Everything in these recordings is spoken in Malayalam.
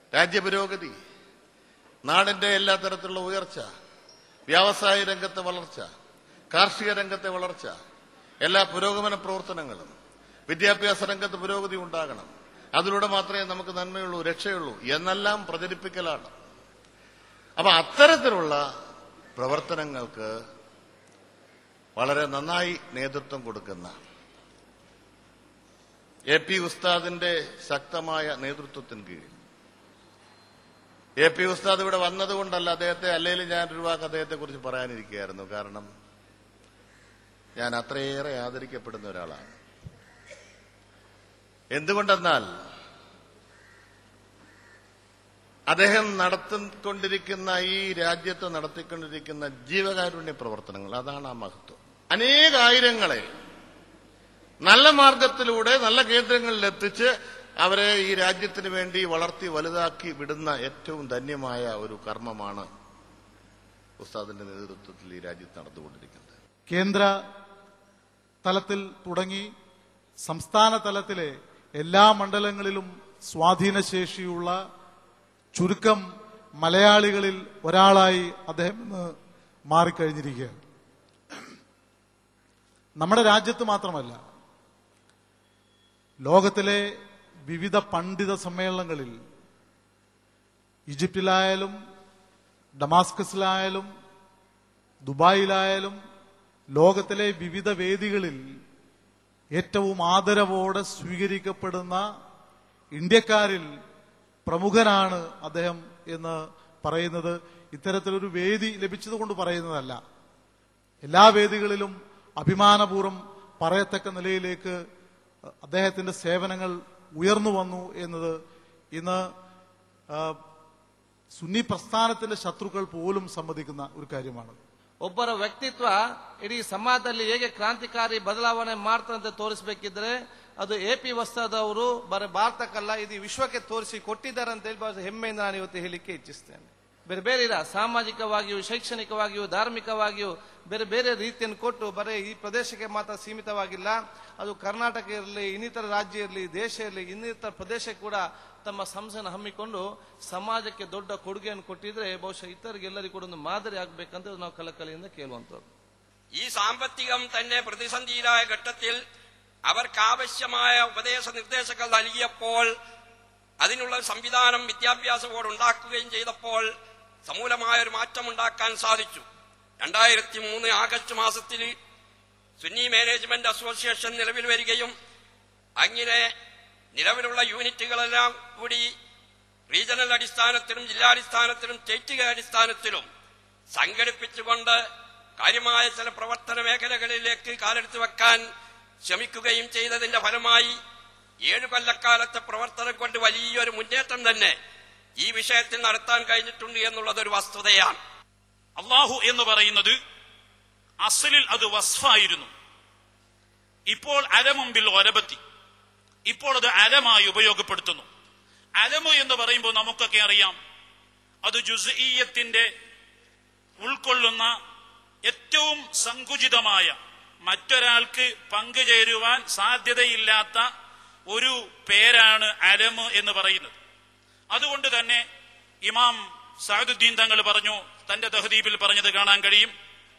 രാജ്യപുരോഗതി നാടിന്റെ എല്ലാ തരത്തിലുള്ള ഉയർച്ച വ്യാവസായ രംഗത്തെ വളർച്ച കാർഷിക രംഗത്തെ വളർച്ച എല്ലാ പുരോഗമന പ്രവർത്തനങ്ങളും വിദ്യാഭ്യാസ രംഗത്ത് പുരോഗതി ഉണ്ടാകണം അതിലൂടെ മാത്രമേ നമുക്ക് നന്മയുള്ളൂ രക്ഷയുള്ളൂ എന്നെല്ലാം പ്രചരിപ്പിക്കലാണ് അപ്പൊ അത്തരത്തിലുള്ള പ്രവർത്തനങ്ങൾക്ക് വളരെ നന്നായി നേതൃത്വം കൊടുക്കുന്ന എ പി ഉസ്താദിന്റെ ശക്തമായ നേതൃത്വത്തിന് കീഴിൽ എ പി ഉസ്താദ് ഇവിടെ വന്നതുകൊണ്ടല്ല അദ്ദേഹത്തെ അല്ലെങ്കിൽ ഞാൻ ഒരു വാക്ക് അദ്ദേഹത്തെ കുറിച്ച് പറയാനിരിക്കുകയായിരുന്നു കാരണം ഞാൻ അത്രയേറെ ആദരിക്കപ്പെടുന്ന ഒരാളാണ് എന്തുകൊണ്ടെന്നാൽ അദ്ദേഹം നടത്തിക്കൊണ്ടിരിക്കുന്ന ഈ രാജ്യത്ത് നടത്തിക്കൊണ്ടിരിക്കുന്ന ജീവകാരുണ്യ പ്രവർത്തനങ്ങൾ അതാണ് ആ മഹത്വം അനേകായിരങ്ങളെ നല്ല മാർഗത്തിലൂടെ നല്ല കേന്ദ്രങ്ങളിൽ എത്തിച്ച് അവരെ ഈ രാജ്യത്തിന് വേണ്ടി വളർത്തി വലുതാക്കി വിടുന്ന ഏറ്റവും ധന്യമായ ഒരു കർമ്മമാണ് ഉസ്താദിന്റെ നേതൃത്വത്തിൽ ഈ രാജ്യത്ത് നടന്നുകൊണ്ടിരിക്കുന്നത് കേന്ദ്ര തലത്തിൽ തുടങ്ങി സംസ്ഥാന തലത്തിലെ എല്ലാ മണ്ഡലങ്ങളിലും സ്വാധീനശേഷിയുള്ള ചുരുക്കം മലയാളികളിൽ ഒരാളായി അദ്ദേഹം ഇന്ന് മാറിക്കഴിഞ്ഞിരിക്കുകയാണ് നമ്മുടെ രാജ്യത്ത് മാത്രമല്ല ലോകത്തിലെ വിവിധ പണ്ഡിത സമ്മേളനങ്ങളിൽ ഈജിപ്തിലായാലും ഡമാസ്കസിലായാലും ദുബായിലായാലും ലോകത്തിലെ വിവിധ വേദികളിൽ ഏറ്റവും ആദരവോടെ സ്വീകരിക്കപ്പെടുന്ന ഇന്ത്യക്കാരിൽ പ്രമുഖനാണ് അദ്ദേഹം എന്ന് പറയുന്നത് ഇത്തരത്തിലൊരു വേദി ലഭിച്ചതുകൊണ്ട് പറയുന്നതല്ല എല്ലാ വേദികളിലും അഭിമാനപൂർവ്വം പറയത്തക്ക നിലയിലേക്ക് അദ്ദേഹത്തിന്റെ സേവനങ്ങൾ ഉയർന്നു വന്നു എന്നത് ഇന്ന് ആ, സുന്നി പ്രസ്ഥാനത്തിന്റെ ശത്രുക്കൾ പോലും സമ്മതിക്കുന്ന ഒരു കാര്യമാണ് ಒಬ್ಬರ ವ್ಯಕ್ತಿತ್ವ ಇಡೀ ಸಮಾಜದಲ್ಲಿ ಹೇಗೆ ಕ್ರಾಂತಿಕಾರಿ ಬದಲಾವಣೆ ಮಾಡ್ತಾರಂತ ತೋರಿಸಬೇಕಿದ್ರೆ ಅದು ಎ ಪಿ ವಸ್ತಾದವರು ಬರ ಭಾರತಕ್ಕಲ್ಲ ಇದು ವಿಶ್ವಕ್ಕೆ ತೋರಿಸಿ ಕೊಟ್ಟಿದ್ದಾರೆ ಅಂತ ಹೇಳಿ ಬಹಳ ಹೆಮ್ಮೆಯಿಂದ ನಾನು ಇವತ್ತು ಹೇಳಲಿಕ್ಕೆ ಇಚ್ಛಿಸ್ತೇನೆ ಬೇರೆ ಬೇರೆ ಇಲ್ಲ ಸಾಮಾಜಿಕವಾಗಿಯೂ ಶೈಕ್ಷಣಿಕವಾಗಿಯೂ ಧಾರ್ಮಿಕವಾಗಿಯೂ ಬೇರೆ ಬೇರೆ ರೀತಿಯನ್ನು ಕೊಟ್ಟು ಬರೀ ಈ ಪ್ರದೇಶಕ್ಕೆ ಮಾತ್ರ ಸೀಮಿತವಾಗಿಲ್ಲ ಅದು ಕರ್ನಾಟಕ ಇರಲಿ ಇನ್ನಿತರ ರಾಜ್ಯ ಇರಲಿ ದೇಶ ಇರಲಿ ಇನ್ನಿತರ ಪ್ರದೇಶ ಕೂಡ ತಮ್ಮ ಸಂಸ್ಥೆಯನ್ನು ಹಮ್ಮಿಕೊಂಡು ಸಮಾಜಕ್ಕೆ ದೊಡ್ಡ ಕೊಡುಗೆಯನ್ನು ಕೊಟ್ಟಿದ್ರೆ ಬಹುಶಃ ಇತರಿಗೆಲ್ಲರಿಗೂ ಕೂಡ ಒಂದು ಮಾದರಿ ಆಗ್ಬೇಕಂತ ನಾವು ಕಲಕಲೆಯಿಂದ ಕೇಳುವಂತದ್ದು ഈ സാമ്പത്തികം തന്നെ പ്രതിസന്ധിയിലായ ഘട്ടത്തിൽ അവർക്കാവശ്യമായ ഉപദേശ നിർദ്ദേശങ്ങൾ നൽകിയപ്പോൾ അതിനുള്ള സംവിധാനം വിദ്യാഭ്യാസ ബോർഡ് ഉണ്ടാക്കുകയും ചെയ്തപ്പോൾ സമൂലമായ ഒരു മാറ്റം ഉണ്ടാക്കാൻ സാധിച്ചു രണ്ടായിരത്തി മൂന്ന് ആഗസ്റ്റ് മാസത്തിൽ സുന്നി മാനേജ്മെന്റ് അസോസിയേഷൻ നിലവിൽ വരികയും അങ്ങനെ നിലവിലുള്ള യൂണിറ്റുകളെല്ലാം കൂടി റീജിയണൽ അടിസ്ഥാനത്തിലും ജില്ലാടിസ്ഥാനത്തിലും സ്റ്റേറ്റ് അടിസ്ഥാനത്തിലും സംഘടിപ്പിച്ചുകൊണ്ട് കാര്യമായ ചില പ്രവർത്തന മേഖലകളിലേക്ക് കാലെടുത്ത് വെക്കാൻ ശ്രമിക്കുകയും ചെയ്തതിന്റെ ഫലമായി ഏഴു കൊല്ലക്കാലത്തെ പ്രവർത്തനം കൊണ്ട് വലിയൊരു മുന്നേറ്റം തന്നെ ഈ വിഷയത്തിൽ നടത്താൻ കഴിഞ്ഞിട്ടുണ്ട് എന്നുള്ളത് ഒരു വസ്തുതയാണ് അള്ളാഹു എന്ന് പറയുന്നത് അസലിൽ അത് വസ്ഫായിരുന്നു ഇപ്പോൾ അലമുമ്പിൽ ഒലബത്തി ഇപ്പോൾ അത് അലമായി ഉപയോഗപ്പെടുത്തുന്നു അലമു എന്ന് പറയുമ്പോൾ നമുക്കൊക്കെ അറിയാം അത് ജുസീയത്തിന്റെ ഉൾക്കൊള്ളുന്ന ഏറ്റവും സങ്കുചിതമായ മറ്റൊരാൾക്ക് പങ്കുചേരുവാൻ സാധ്യതയില്ലാത്ത ഒരു പേരാണ് അലമ് എന്ന് പറയുന്നത് അതുകൊണ്ട് തന്നെ ഇമാം സഅദുദ്ദീൻ തങ്ങൾ പറഞ്ഞു തന്റെ തഹദീബിൽ പറഞ്ഞത് കാണാൻ കഴിയും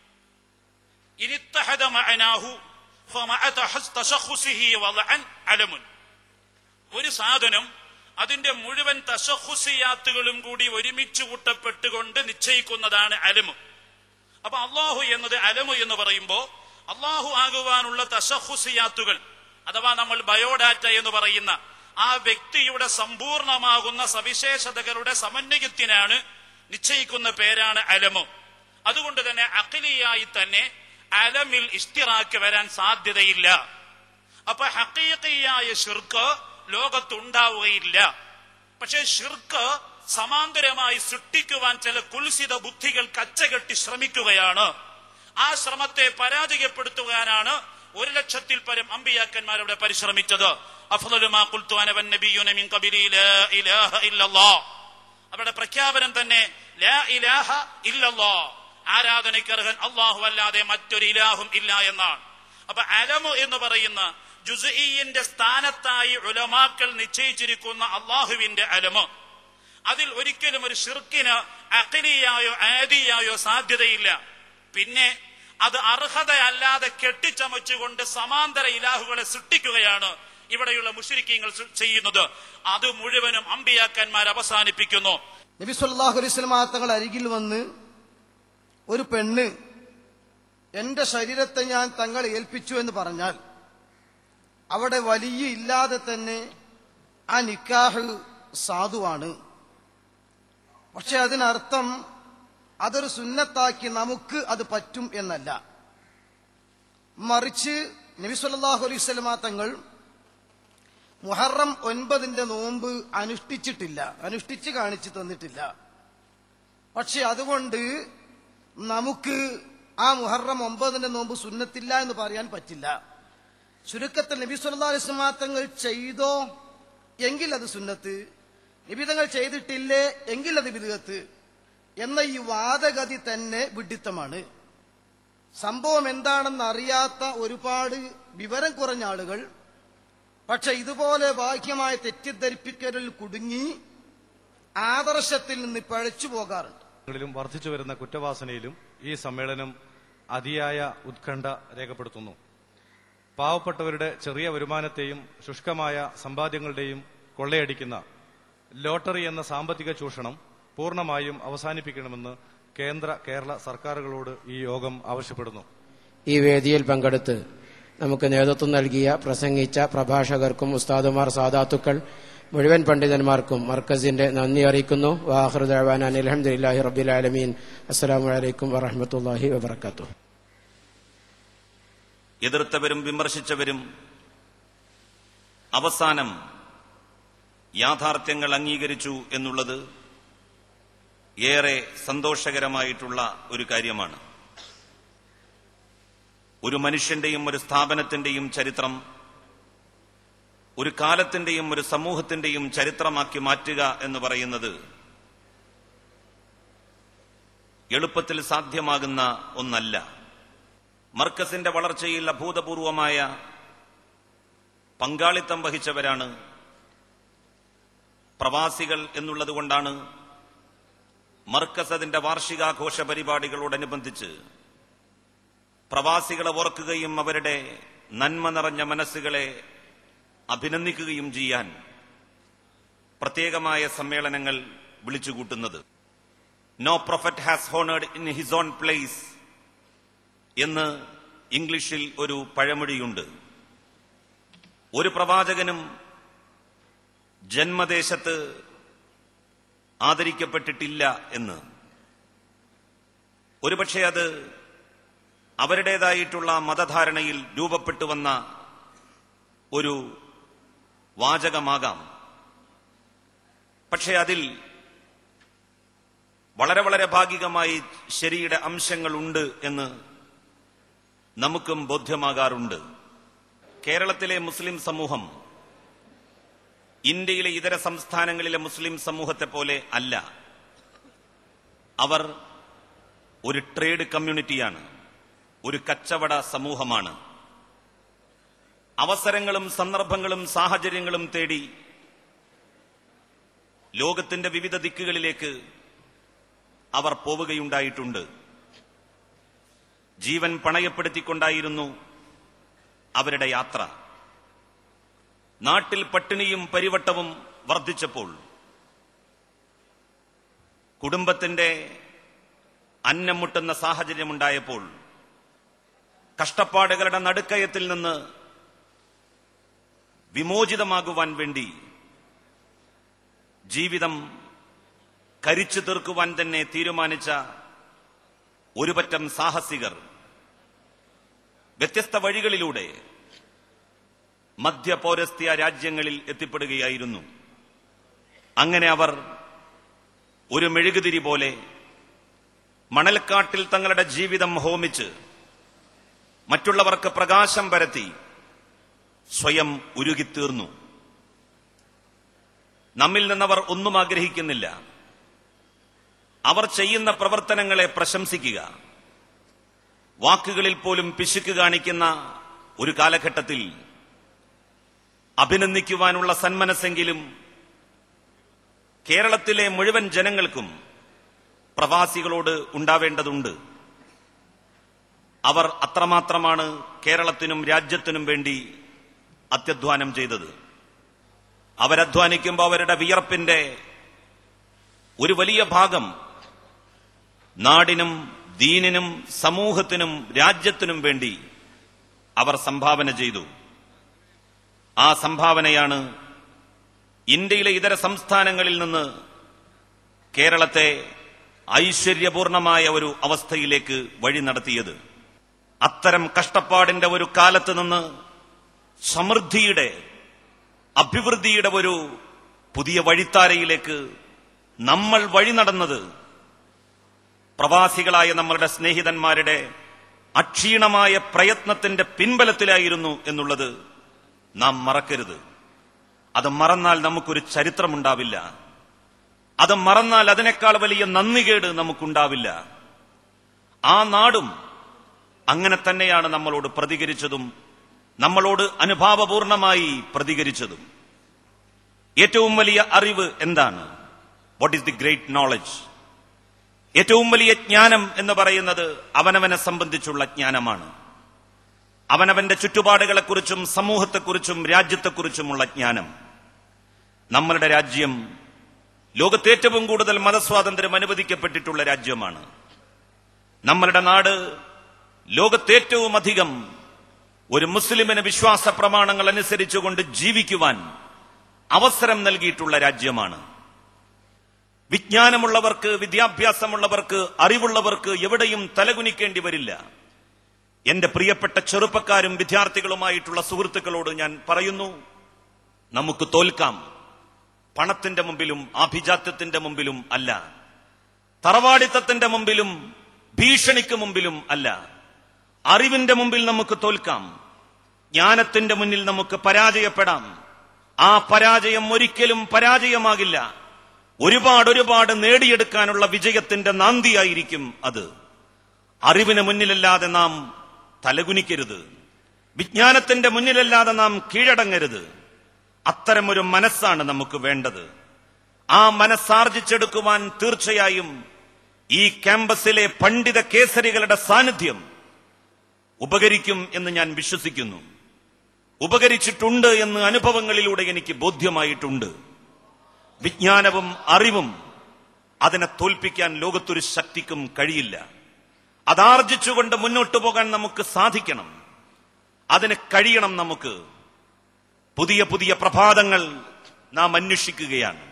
ഇനിത്തഹദ മഅനാഹു ഫമഅ തഹസ് തശഖുസിഹി വളഅൻ അലമുൻ ഒരു സാധനം അതിന്റെ മുഴുവൻ തശഖുസിയാത്തുകളും കൂടി ഒരുമിച്ച് കൂട്ടപ്പെട്ടുകൊണ്ട് നിശ്ചയിക്കുന്നതാണ് അലമ് അപ്പൊ അള്ളാഹു എന്നത് അലമു എന്ന് പറയുമ്പോ അള്ളാഹു ആകുവാനുള്ള തശഹുസിയാത്തുകൾ അഥവാ നമ്മൾ ബയോഡാറ്റ എന്ന് പറയുന്ന ആ വ്യക്തിയുടെ സമ്പൂർണമാകുന്ന സവിശേഷതകളുടെ സമന്വയത്തിനാണ് നിശ്ചയിക്കുന്ന പേരാണ് അലമു അതുകൊണ്ട് തന്നെ അഖിലിയായി തന്നെ അലമിൽ ഇഷ്തിറാക്ക് വരാൻ സാധ്യതയില്ല അപ്പൊ ഹക്കീഖിയായ ഷിർക്ക് ലോകത്തുണ്ടാവുകയില്ല പക്ഷെ ഷിർക്ക് സമാന്തരമായി സൃഷ്ടിക്കുവാൻ ചില കുൽസിത ബുദ്ധികൾ കച്ചകെട്ടി ശ്രമിക്കുകയാണ് ആ ശ്രമത്തെ പരാജയപ്പെടുത്തുവാനാണ് ഒരു ലക്ഷത്തിൽ പരം അമ്പിയാക്കന്മാരുടെ പരിശ്രമിച്ചത് അഫ്ദലുമാ ഖുൽതു അന വന്നബിയ്യുന മിൻ ഖബലി ലാ ഇലാഹ ഇല്ലല്ലാഹ് അവരുടെ പ്രഖ്യാപനം തന്നെ ലാ ഇലാഹ ഇല്ലല്ലാഹ് ആരാധനയ്ക്ക് അർഹൻ അള്ളാഹു അല്ലാതെ മറ്റൊരു ഇലാഹും ഇല്ല എന്നാണ് അപ്പൊ അലമു എന്ന് പറയുന്ന ജുസഈന്റെ സ്ഥാനത്തായി ഉലമാക്കൾ നിശ്ചയിച്ചിരിക്കുന്ന അള്ളാഹുവിന്റെ അലമ് അതിൽ ഒരിക്കലും ഒരു ഷിർക്കിന് അഖലിയായോ ആദിയായോ സാധ്യതയില്ല പിന്നെ അത് അർഹതയല്ലാതെ കെട്ടിച്ചമച്ചുകൊണ്ട് സമാന്തര ഇലാഹുകളെ സൃഷ്ടിക്കുകയാണ് ഇവിടെയുള്ള മുഷരിക്കീങ്ങൾ ചെയ്യുന്നത് അത് മുഴുവനും അമ്പിയാക്കന്മാർ അവസാനിപ്പിക്കുന്നു നബി സല്ലല്ലാഹു അലൈഹി വസല്ലം തങ്ങൾ അരികിൽ വന്ന് ഒരു പെണ്ണ് എന്റെ ശരീരത്തെ ഞാൻ തങ്ങൾ ഏൽപ്പിച്ചു എന്ന് പറഞ്ഞാൽ അവിടെ വലിയ ഇല്ലാതെ തന്നെ ആ നിക്കാഹ് സാധുവാണ് പക്ഷെ അതിനർത്ഥം അതൊരു സുന്നത്താക്കി നമുക്ക് അത് പറ്റും എന്നല്ല മറിച്ച് നബി സല്ലല്ലാഹു അലൈഹി വസല്ലം തങ്ങൾ മുഹറം ഒൻപതിന്റെ നോമ്പ് അനുഷ്ഠിച്ചിട്ടില്ല അനുഷ്ഠിച്ച് കാണിച്ചു തന്നിട്ടില്ല പക്ഷെ അതുകൊണ്ട് നമുക്ക് ആ മുഹറം ഒമ്പതിന്റെ നോമ്പ് സുന്നത്തില്ല എന്ന് പറയാൻ പറ്റില്ല ചുരുക്കത്തിൽ നബി സല്ലാ അലിസ്മാങ്ങൾ ചെയ്തോ എങ്കിൽ അത് സുന്നത്ത് നിബിതങ്ങൾ ചെയ്തിട്ടില്ലേ എങ്കിൽ അത് വിധുകത്ത് എന്ന ഈ വാദഗതി തന്നെ വിഡിത്തമാണ് സംഭവം എന്താണെന്ന് അറിയാത്ത ഒരുപാട് വിവരം കുറഞ്ഞ ആളുകൾ പക്ഷെ ഇതുപോലെ ബാഹ്യമായ തെറ്റിദ്ധരിപ്പിക്കലിൽ കുടുങ്ങി ആദർശത്തിൽ നിന്ന് പഴച്ചു പോകാറുണ്ട് ങ്ങളിലും വർദ്ധിച്ചു വരുന്ന കുറ്റവാസനയിലും ഈ സമ്മേളനം അതിയായ ഉത്കണ്ഠ രേഖപ്പെടുത്തുന്നു പാവപ്പെട്ടവരുടെ ചെറിയ വരുമാനത്തെയും ശുഷ്കമായ സമ്പാദ്യങ്ങളുടെയും കൊള്ളയടിക്കുന്ന ലോട്ടറി എന്ന സാമ്പത്തിക ചൂഷണം പൂർണ്ണമായും അവസാനിപ്പിക്കണമെന്ന് കേന്ദ്ര കേരള സർക്കാരുകളോട് ഈ യോഗം ആവശ്യപ്പെടുന്നു ഈ വേദിയിൽ പങ്കെടുത്ത് നമുക്ക് നേതൃത്വം നൽകിയ പ്രസംഗിച്ച പ്രഭാഷകർക്കും ഉസ്താദുമാർ സാദാത്തുക്കൾ മുഴുവൻ പണ്ഡിതന്മാർക്കും മർക്കസിന്റെ നന്ദി അറിയിക്കുന്നു വാഹൃദാൻ അലഹമുല്ലാഹി റബ്ബിലാലമീൻ അസ്സലാമു അലൈക്കും വറഹമത്തല്ലാഹി വബർക്കാത്തു എതിർത്തവരും വിമർശിച്ചവരും അവസാനം യാഥാർത്ഥ്യങ്ങൾ അംഗീകരിച്ചു എന്നുള്ളത് ഏറെ സന്തോഷകരമായിട്ടുള്ള ഒരു കാര്യമാണ് ഒരു മനുഷ്യന്റെയും ഒരു സ്ഥാപനത്തിന്റെയും ചരിത്രം ഒരു കാലത്തിന്റെയും ഒരു സമൂഹത്തിന്റെയും ചരിത്രമാക്കി മാറ്റുക എന്ന് പറയുന്നത് എളുപ്പത്തിൽ സാധ്യമാകുന്ന ഒന്നല്ല മർക്കസിന്റെ വളർച്ചയിൽ അഭൂതപൂർവമായ പങ്കാളിത്തം വഹിച്ചവരാണ് പ്രവാസികൾ എന്നുള്ളതുകൊണ്ടാണ് മർക്കസ് അതിന്റെ വാർഷികാഘോഷ പരിപാടികളോടനുബന്ധിച്ച് പ്രവാസികളെ ഓർക്കുകയും അവരുടെ നന്മ നിറഞ്ഞ മനസ്സുകളെ അഭിനന്ദിക്കുകയും ചെയ്യാൻ പ്രത്യേകമായ സമ്മേളനങ്ങൾ വിളിച്ചുകൂട്ടുന്നത് no prophet has honoured in his own place എന്ന് ഇംഗ്ലീഷിൽ ഒരു പഴമൊഴിയുണ്ട് ഒരു പ്രവാചകനും ജന്മദേശത്ത് ആദരിക്കപ്പെട്ടിട്ടില്ല എന്ന് ഒരുപക്ഷെ അത് അവരുടേതായിട്ടുള്ള മതധാരണയിൽ രൂപപ്പെട്ടു വന്ന ഒരു വാചകമാകാം പക്ഷെ അതിൽ വളരെ വളരെ ഭാഗികമായി ശരിയുടെ അംശങ്ങളുണ്ട് എന്ന് നമുക്കും ബോധ്യമാകാറുണ്ട് കേരളത്തിലെ മുസ്ലിം സമൂഹം ഇന്ത്യയിലെ ഇതര സംസ്ഥാനങ്ങളിലെ മുസ്ലിം സമൂഹത്തെ പോലെ അല്ല അവർ ഒരു ട്രേഡ് കമ്മ്യൂണിറ്റിയാണ് ഒരു കച്ചവട സമൂഹമാണ് അവസരങ്ങളും സന്ദർഭങ്ങളും സാഹചര്യങ്ങളും തേടി ലോകത്തിന്റെ വിവിധ ദിക്കുകളിലേക്ക് അവർ പോവുകയുണ്ടായിട്ടുണ്ട് ജീവൻ പണയപ്പെടുത്തിക്കൊണ്ടായിരുന്നു അവരുടെ യാത്ര നാട്ടിൽ പട്ടിണിയും പരിവട്ടവും വർദ്ധിച്ചപ്പോൾ കുടുംബത്തിന്റെ അന്നം മുട്ടുന്ന സാഹചര്യമുണ്ടായപ്പോൾ കഷ്ടപ്പാടുകളുടെ നടുക്കയത്തിൽ നിന്ന് വിമോചിതമാകുവാൻ വേണ്ടി ജീവിതം കരിച്ചു തീർക്കുവാൻ തന്നെ തീരുമാനിച്ച ഒരുപറ്റം സാഹസികർ വ്യത്യസ്ത വഴികളിലൂടെ മധ്യപൗരസ്ത്യ രാജ്യങ്ങളിൽ എത്തിപ്പെടുകയായിരുന്നു അങ്ങനെ അവർ ഒരു മെഴുകുതിരി പോലെ മണൽക്കാട്ടിൽ തങ്ങളുടെ ജീവിതം ഹോമിച്ച് മറ്റുള്ളവർക്ക് പ്രകാശം പരത്തി സ്വയം ഉരുകിത്തീർന്നു നമ്മിൽ നിന്നവർ ഒന്നും ആഗ്രഹിക്കുന്നില്ല അവർ ചെയ്യുന്ന പ്രവർത്തനങ്ങളെ പ്രശംസിക്കുക വാക്കുകളിൽ പോലും പിശുക്ക് കാണിക്കുന്ന ഒരു കേരളത്തിലെ മുഴുവൻ ജനങ്ങൾക്കും പ്രവാസികളോട് ഉണ്ടാവേണ്ടതുണ്ട് അവർ അത്രമാത്രമാണ് കേരളത്തിനും രാജ്യത്തിനും വേണ്ടി അത്യധ്വാനം ചെയ്തത് അവരധ്വാനിക്കുമ്പോൾ അവരുടെ വിയർപ്പിന്റെ ഒരു വലിയ ഭാഗം നാടിനും ദീനിനും സമൂഹത്തിനും രാജ്യത്തിനും വേണ്ടി അവർ സംഭാവന ചെയ്തു ആ സംഭാവനയാണ് ഇന്ത്യയിലെ ഇതര സംസ്ഥാനങ്ങളിൽ നിന്ന് കേരളത്തെ ഐശ്വര്യപൂർണമായ ഒരു അവസ്ഥയിലേക്ക് വഴി നടത്തിയത് അത്തരം കഷ്ടപ്പാടിന്റെ ഒരു കാലത്ത് നിന്ന് സമൃദ്ധിയുടെ അഭിവൃദ്ധിയുടെ ഒരു പുതിയ വഴിത്താരയിലേക്ക് നമ്മൾ വഴി നടന്നത് പ്രവാസികളായ നമ്മളുടെ സ്നേഹിതന്മാരുടെ അക്ഷീണമായ പ്രയത്നത്തിന്റെ പിൻബലത്തിലായിരുന്നു എന്നുള്ളത് നാം മറക്കരുത് അത് മറന്നാൽ നമുക്കൊരു ചരിത്രമുണ്ടാവില്ല അത് മറന്നാൽ അതിനേക്കാൾ വലിയ നന്ദികേട് നമുക്കുണ്ടാവില്ല ആ നാടും അങ്ങനെ തന്നെയാണ് നമ്മളോട് പ്രതികരിച്ചതും നമ്മളോട് അനുഭാവപൂർണമായി പ്രതികരിച്ചതും ഏറ്റവും വലിയ അറിവ് എന്താണ് what is the great knowledge ഏറ്റവും വലിയ ജ്ഞാനം എന്ന് പറയുന്നത് അവനവനെ സംബന്ധിച്ചുള്ള ജ്ഞാനമാണ് അവനവന്റെ ചുറ്റുപാടുകളെക്കുറിച്ചും സമൂഹത്തെക്കുറിച്ചും രാജ്യത്തെക്കുറിച്ചുമുള്ള ജ്ഞാനം നമ്മളുടെ രാജ്യം ലോകത്ത് ഏറ്റവും കൂടുതൽ മതസ്വാതന്ത്ര്യം അനുവദിക്കപ്പെട്ടിട്ടുള്ള രാജ്യമാണ് നമ്മളുടെ നാട് ലോകത്ത് ഏറ്റവും അധികം ഒരു മുസ്ലിമിന് വിശ്വാസ പ്രമാണങ്ങൾ അനുസരിച്ചുകൊണ്ട് ജീവിക്കുവാൻ അവസരം നൽകിയിട്ടുള്ള രാജ്യമാണ് വിജ്ഞാനമുള്ളവർക്ക് വിദ്യാഭ്യാസമുള്ളവർക്ക് അറിവുള്ളവർക്ക് എവിടെയും തലകുനിക്കേണ്ടി വരില്ല എന്റെ പ്രിയപ്പെട്ട ചെറുപ്പക്കാരും വിദ്യാർത്ഥികളുമായിട്ടുള്ള സുഹൃത്തുക്കളോട് ഞാൻ പറയുന്നു നമുക്ക് തോൽക്കാം പണത്തിന്റെ മുമ്പിലും ആഭിജാത്യത്തിന്റെ മുമ്പിലും അല്ല തറവാടിത്തത്തിന്റെ മുമ്പിലും ഭീഷണിക്ക് മുമ്പിലും അല്ല അറിവിന്റെ മുമ്പിൽ നമുക്ക് തോൽക്കാം ജ്ഞാനത്തിന്റെ മുന്നിൽ നമുക്ക് പരാജയപ്പെടാം ആ പരാജയം ഒരിക്കലും പരാജയമാകില്ല ഒരുപാട് ഒരുപാട് നേടിയെടുക്കാനുള്ള വിജയത്തിന്റെ നാന്തിയായിരിക്കും അത് അറിവിന് മുന്നിലല്ലാതെ നാം തലകുനിക്കരുത് വിജ്ഞാനത്തിന്റെ മുന്നിലല്ലാതെ നാം കീഴടങ്ങരുത് അത്തരമൊരു മനസ്സാണ് നമുക്ക് വേണ്ടത് ആ മനസ്സാർജിച്ചെടുക്കുവാൻ തീർച്ചയായും ഈ ക്യാമ്പസിലെ പണ്ഡിത കേസരികളുടെ സാന്നിധ്യം ഉപകരിക്കും എന്ന് ഞാൻ വിശ്വസിക്കുന്നു ഉപകരിച്ചിട്ടുണ്ട് എന്ന് അനുഭവങ്ങളിലൂടെ എനിക്ക് ബോധ്യമായിട്ടുണ്ട് വിജ്ഞാനവും അറിവും അതിനെ തോൽപ്പിക്കാൻ ലോകത്തൊരു ശക്തിക്കും കഴിയില്ല അതാർജിച്ചുകൊണ്ട് മുന്നോട്ടു പോകാൻ നമുക്ക് സാധിക്കണം അതിന് കഴിയണം നമുക്ക് പുതിയ പുതിയ പ്രഭാതങ്ങൾ നാം അന്വേഷിക്കുകയാണ്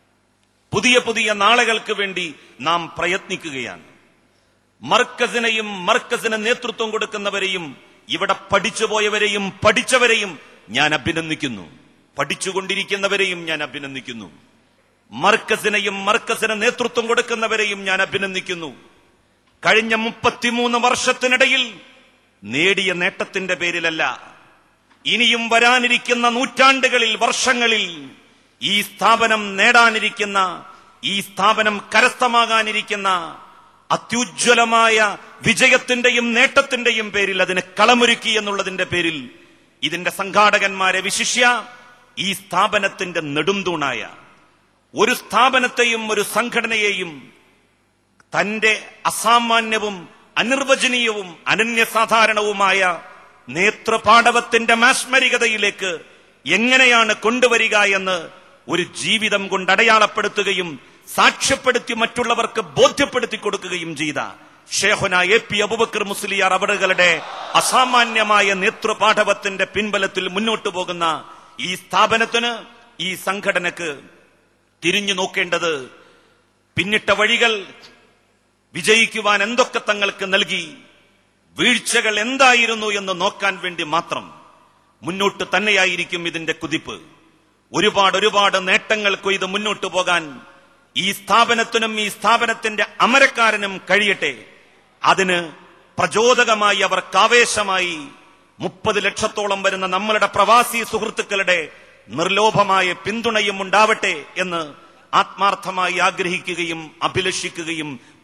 പുതിയ പുതിയ നാളുകൾക്ക് വേണ്ടി നാം പ്രയത്നിക്കുകയാണ് മർക്കസിനെയും മർക്കസിന് നേതൃത്വം കൊടുക്കുന്നവരെയും ഇവിടെ പഠിച്ചുപോയവരെയും പഠിച്ചവരെയും ഞാൻ അഭിനന്ദിക്കുന്നു പഠിച്ചുകൊണ്ടിരിക്കുന്നവരെയും ഞാൻ അഭിനന്ദിക്കുന്നു മർക്കസിനെയും മർക്കസിന് നേതൃത്വം കൊടുക്കുന്നവരെയും ഞാൻ അഭിനന്ദിക്കുന്നു കഴിഞ്ഞ മുപ്പത്തിമൂന്ന് വർഷത്തിനിടയിൽ നേടിയ നേട്ടത്തിന്റെ പേരിലല്ല ഇനിയും വരാനിരിക്കുന്ന നൂറ്റാണ്ടുകളിൽ വർഷങ്ങളിൽ ഈ സ്ഥാപനം നേടാനിരിക്കുന്ന ഈ സ്ഥാപനം കരസ്ഥമാകാനിരിക്കുന്ന അത്യുജ്വലമായ വിജയത്തിന്റെയും നേട്ടത്തിന്റെയും പേരിൽ അതിന് കളമൊരുക്കി എന്നുള്ളതിന്റെ പേരിൽ ഇതിന്റെ സംഘാടകന്മാരെ വിശിഷ്യ ഈ സ്ഥാപനത്തിന്റെ നെടുംതൂണായ ഒരു സ്ഥാപനത്തെയും ഒരു സംഘടനയെയും തന്റെ അസാമാന്യവും അനിർവചനീയവും അനന്യസാധാരണവുമായ നേത്രപാടവത്തിന്റെ മാസ്മരികതയിലേക്ക് എങ്ങനെയാണ് കൊണ്ടുവരിക എന്ന് ഒരു ജീവിതം കൊണ്ട് അടയാളപ്പെടുത്തുകയും സാക്ഷ്യപ്പെടുത്തി മറ്റുള്ളവർക്ക് ബോധ്യപ്പെടുത്തി കൊടുക്കുകയും ചെയ്ത ഷേഖുന എ പി അബുബക്കർ മുസ്ലിയാർ അവറുകളുടെ അസാമാന്യമായ നേതൃപാഠവത്തിന്റെ പിൻബലത്തിൽ മുന്നോട്ടു പോകുന്ന ഈ സ്ഥാപനത്തിന് ഈ സംഘടനക്ക് തിരിഞ്ഞു നോക്കേണ്ടത് പിന്നിട്ട വഴികൾ വിജയിക്കുവാൻ എന്തൊക്കെ തങ്ങൾക്ക് നൽകി വീഴ്ചകൾ എന്തായിരുന്നു എന്ന് നോക്കാൻ വേണ്ടി മാത്രം മുന്നോട്ട് തന്നെയായിരിക്കും ഇതിന്റെ കുതിപ്പ് ഒരുപാട് ഒരുപാട് നേട്ടങ്ങൾ കൊയ്ത് മുന്നോട്ട് പോകാൻ ഈ സ്ഥാപനത്തിനും ഈ സ്ഥാപനത്തിന്റെ അമരക്കാരനും കഴിയട്ടെ അതിന് പ്രചോദകമായി അവർക്ക് ആവേശമായി മുപ്പത് ലക്ഷത്തോളം വരുന്ന നമ്മളുടെ പ്രവാസി സുഹൃത്തുക്കളുടെ നിർലോഭമായ പിന്തുണയും ഉണ്ടാവട്ടെ എന്ന് ആത്മാർത്ഥമായി ആഗ്രഹിക്കുകയും അഭിലഷിക്കുകയും